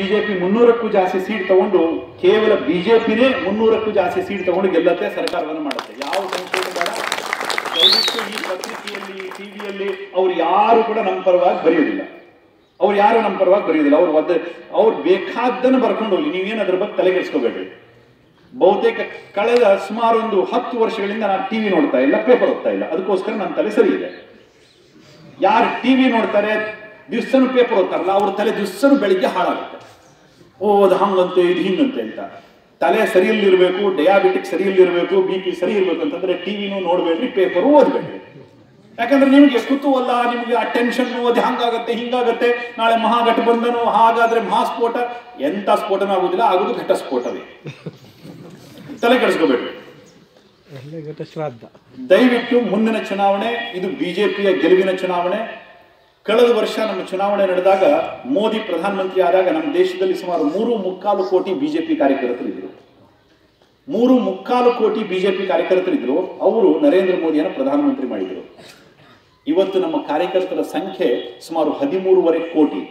BJP ಮುನ್ನೂರಕ್ಕೂ ಜಾಸ್ತಿ seat ತಗೊಂಡು ಕೇವಲ ಬಿಜೆಪಿನೇ ಮುನ್ನೂರಕ್ಕೂ ಜಾಸ್ತಿ ಸೀಟ್ ತಗೊಂಡು ಗೆಲ್ಲತ್ತೆ ಸರ್ಕಾರವನ್ನು ಮಾಡುತ್ತೆ ಯಾವ ಸಂಶಯ ಬೇಡ ದಯವಿಟ್ಟು ಈ ಪತ್ರಿಕೆಯಲ್ಲಿ ಟಿವಿಯಲ್ಲಿ ಅವ್ರು ಯಾರು ಕೂಡ ನಮ್ಮ ಪರವಾಗಿ ಬರೆಯೋದಿಲ್ಲ ಅವ್ರು ಯಾರು ನಮ್ಮ ಪರವಾಗಿ ಬರೆಯೋದಿಲ್ಲ ಅವ್ರು ಒದ್ದ ಅವ್ರು ಬೇಕಾದ್ದನ್ನು ಬರ್ಕೊಂಡು ಹೋಗಿ ನೀವೇನು ಅದ್ರ ಬಗ್ಗೆ ತಲೆಗೆಡಿಸ್ಕೋಬೇಡ್ರಿ ಬಹುತೇಕ ಕಳೆದ ಸುಮಾರು ಒಂದು ಹತ್ತು ವರ್ಷಗಳಿಂದ ನಾನು ಟಿವಿ ನೋಡ್ತಾ ಇಲ್ಲ ಪೇಪರ್ ಓದ್ತಾ ಇಲ್ಲ ಅದಕ್ಕೋಸ್ಕರ ನನ್ನ ತಲೆ ಸರಿ ಇದೆ ಯಾರು ಟಿವಿ ನೋಡ್ತಾರೆ ದಿವ್ಸನೂ ಪೇಪರ್ ಓದ್ತಾರಲ್ಲ ಅವ್ರ ತಲೆ ದಿವ್ಸನೂ ಬೆಳಿಗ್ಗೆ ಹಾಳಾಗುತ್ತೆ ಓ ಅದು ಹಂಗಂತೆ ಇದು ಹಿಂಗಂತೆ ಅಂತ ತಲೆ ಸರಿಯಲ್ಲಿರಬೇಕು ಡಯಾಬಿಟಿಕ್ ಸರಿಯಲ್ಲಿರಬೇಕು ಬಿ ಪಿ ಸರಿ ಇರಬೇಕು ಅಂತಂದ್ರೆ ಟಿವಿನೂ ನೋಡ್ಬೇಡ್ರಿ ಪೇಪರು ಓದ್ಬೇಡ್ರಿ ಯಾಕಂದ್ರೆ ನಿಮಗೆ ಕುತೂಹಲ ನಿಮಗೆ ಆ ಟೆನ್ಷನ್ ಅದು ಹಂಗಾಗತ್ತೆ ಹಿಂಗಾಗತ್ತೆ ನಾಳೆ ಮಹಾಗಠಬಂಧನ ಹಾಗಾದ್ರೆ ಮಹಾಸ್ಫೋಟ ಎಂತ ಸ್ಫೋಟನೂ ಆಗುದಿಲ್ಲ ಆಗುದು ಘಟ ಸ್ಫೋಟವೇ ತಲೆ ಕೆಡಿಸ್ಕೋಬೇಡ್ರಿ ಒಳ್ಳೆ ಘಟ ಶ್ರಾದ್ದ ದಯವಿಟ್ಟು ಮುಂದಿನ ಚುನಾವಣೆ ಇದು ಬಿಜೆಪಿಯ ಗೆಲುವಿನ ಚುನಾವಣೆ ಕಳೆದ ವರ್ಷ ನಮ್ಮ ಚುನಾವಣೆ ನಡೆದಾಗ ಮೋದಿ ಪ್ರಧಾನಮಂತ್ರಿ ಆದಾಗ ನಮ್ಮ ದೇಶದಲ್ಲಿ ಸುಮಾರು ಮೂರು ಮುಕ್ಕಾಲು ಕೋಟಿ ಬಿಜೆಪಿ ಕಾರ್ಯಕರ್ತರಿದ್ರು ಮೂರು ಮುಕ್ಕಾಲು ಕೋಟಿ ಬಿಜೆಪಿ ಕಾರ್ಯಕರ್ತರಿದ್ರು ಅವರು ನರೇಂದ್ರ ಮೋದಿಯನ್ನು ಪ್ರಧಾನಮಂತ್ರಿ ಮಾಡಿದರು ಇವತ್ತು ನಮ್ಮ ಕಾರ್ಯಕರ್ತರ ಸಂಖ್ಯೆ ಸುಮಾರು ಹದಿಮೂರುವರೆ ಕೋಟಿ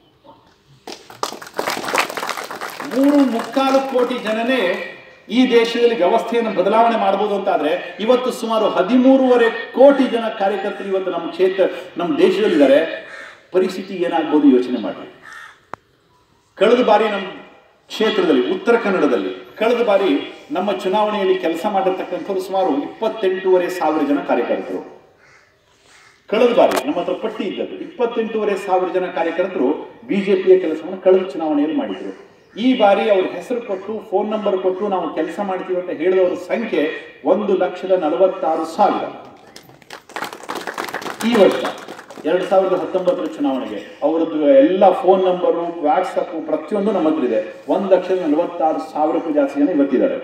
ಮೂರು ಮುಕ್ಕಾಲು ಕೋಟಿ ಜನನೇ ಈ ದೇಶದಲ್ಲಿ ವ್ಯವಸ್ಥೆಯನ್ನು ಬದಲಾವಣೆ ಮಾಡಬಹುದು ಅಂತ ಆದ್ರೆ ಇವತ್ತು ಸುಮಾರು ಹದಿಮೂರುವರೆ ಕೋಟಿ ಜನ ಕಾರ್ಯಕರ್ತರು ಇವತ್ತು ನಮ್ಮ ಕ್ಷೇತ್ರ ನಮ್ಮ ದೇಶದಲ್ಲಿದ್ದಾರೆ ಪರಿಸ್ಥಿತಿ ಏನಾಗ್ಬೋದು ಯೋಚನೆ ಮಾಡಿ ಕಳೆದ ಬಾರಿ ನಮ್ಮ ಕ್ಷೇತ್ರದಲ್ಲಿ ಉತ್ತರ ಕನ್ನಡದಲ್ಲಿ ಕಳೆದ ಬಾರಿ ನಮ್ಮ ಚುನಾವಣೆಯಲ್ಲಿ ಕೆಲಸ ಮಾಡಿರ್ತಕ್ಕಂಥವ್ರು ಸುಮಾರು ಇಪ್ಪತ್ತೆಂಟೂವರೆ ಸಾವಿರ ಜನ ಕಾರ್ಯಕರ್ತರು ಕಳೆದ ಬಾರಿ ನಮ್ಮ ಹತ್ರ ಪಟ್ಟಿ ಇದ್ದದ್ದು ಇಪ್ಪತ್ತೆಂಟೂವರೆ ಸಾವಿರ ಜನ ಕಾರ್ಯಕರ್ತರು ಬಿಜೆಪಿಯ ಕೆಲಸವನ್ನು ಕಳೆದ ಚುನಾವಣೆಯಲ್ಲಿ ಮಾಡಿದ್ರು ಈ ಬಾರಿ ಅವ್ರ ಹೆಸರು ಕೊಟ್ಟು ಫೋನ್ ನಂಬರ್ ಕೊಟ್ಟು ನಾವು ಕೆಲಸ ಮಾಡ್ತೀವಿ ಅಂತ ಹೇಳಿದವರ ಸಂಖ್ಯೆ ಒಂದು ಲಕ್ಷದ ನಲವತ್ತಾರು ಸಾವಿರ ಈ ವರ್ಷ ಎರಡ್ ಸಾವಿರದ ಹತ್ತೊಂಬತ್ತರ ಚುನಾವಣೆಗೆ ಅವರದ್ದು ಎಲ್ಲ ಫೋನ್ ನಂಬರು ವಾಟ್ಸಪ್ ಪ್ರತಿಯೊಂದು ನಮ್ಮ ಹತ್ರ ಇದೆ ಒಂದು ಲಕ್ಷದ ನಲವತ್ತಾರು ಸಾವಿರಕ್ಕೂ ಜಾಸ್ತಿ ಜನ ಇವತ್ತಿದ್ದಾರೆ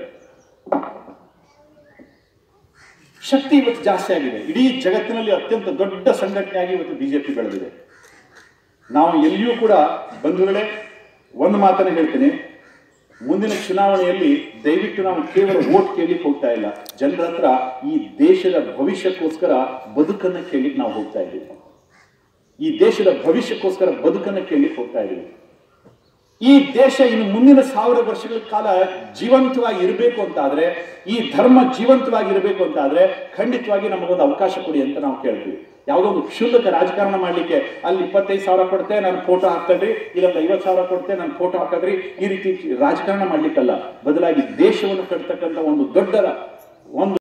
ಶಕ್ತಿ ಇವತ್ತು ಜಾಸ್ತಿ ಆಗಿದೆ ಇಡೀ ಜಗತ್ತಿನಲ್ಲಿ ಅತ್ಯಂತ ದೊಡ್ಡ ಸಂಘಟನೆಯಾಗಿ ಇವತ್ತು ಬಿಜೆಪಿ ಬೆಳೆದಿದೆ ನಾವು ಎಲ್ಲಿಯೂ ಕೂಡ ಬಂಧುಗಳೇ ಒಂದು ಮಾತನ್ನ ಹೇಳ್ತೀನಿ ಮುಂದಿನ ಚುನಾವಣೆಯಲ್ಲಿ ದಯವಿಟ್ಟು ನಾವು ಕೇವಲ ವೋಟ್ ಕೇಳಲಿಕ್ಕೆ ಹೋಗ್ತಾ ಇಲ್ಲ ಜನರ ಹತ್ರ ಈ ದೇಶದ ಭವಿಷ್ಯಕ್ಕೋಸ್ಕರ ಬದುಕನ್ನ ಕೇಳಲಿಕ್ಕೆ ನಾವು ಹೋಗ್ತಾ ಇದ್ದೀವಿ ಈ ದೇಶದ ಭವಿಷ್ಯಕ್ಕೋಸ್ಕರ ಬದುಕನ್ನ ಕೇಳಲಿಕ್ಕೆ ಹೋಗ್ತಾ ಇದ್ದೀವಿ ಈ ದೇಶ ಇನ್ನು ಮುಂದಿನ ಸಾವಿರ ವರ್ಷಗಳ ಕಾಲ ಜೀವಂತವಾಗಿ ಇರಬೇಕು ಅಂತ ಆದ್ರೆ ಈ ಧರ್ಮ ಜೀವಂತವಾಗಿ ಇರಬೇಕು ಅಂತ ಆದ್ರೆ ಖಂಡಿತವಾಗಿ ನಮಗೊಂದು ಅವಕಾಶ ಕೊಡಿ ಅಂತ ನಾವು ಕೇಳ್ತೀವಿ ಯಾವುದೋ ಒಂದು ಕ್ಷುಲ್ಲಕ ರಾಜಕಾರಣ ಮಾಡ್ಲಿಕ್ಕೆ ಅಲ್ಲಿ ಇಪ್ಪತ್ತೈದು ಸಾವಿರ ಕೊಡ್ತೆ ನಾನು ಫೋಟೋ ಹಾಕ್ತದ್ರಿ ಇಲ್ಲೊಂದು ಐವತ್ತು ಸಾವಿರ ಕೊಡ್ತೆ ನಾನು ಫೋಟೋ ಹಾಕದ್ರಿ ಈ ರೀತಿ ರಾಜಕಾರಣ ಮಾಡ್ಲಿಕ್ಕಲ್ಲ ಬದಲಾಗಿ ದೇಶವನ್ನು ಕಟ್ತಕ್ಕಂಥ ಒಂದು ದೊಡ್ಡ ಒಂದು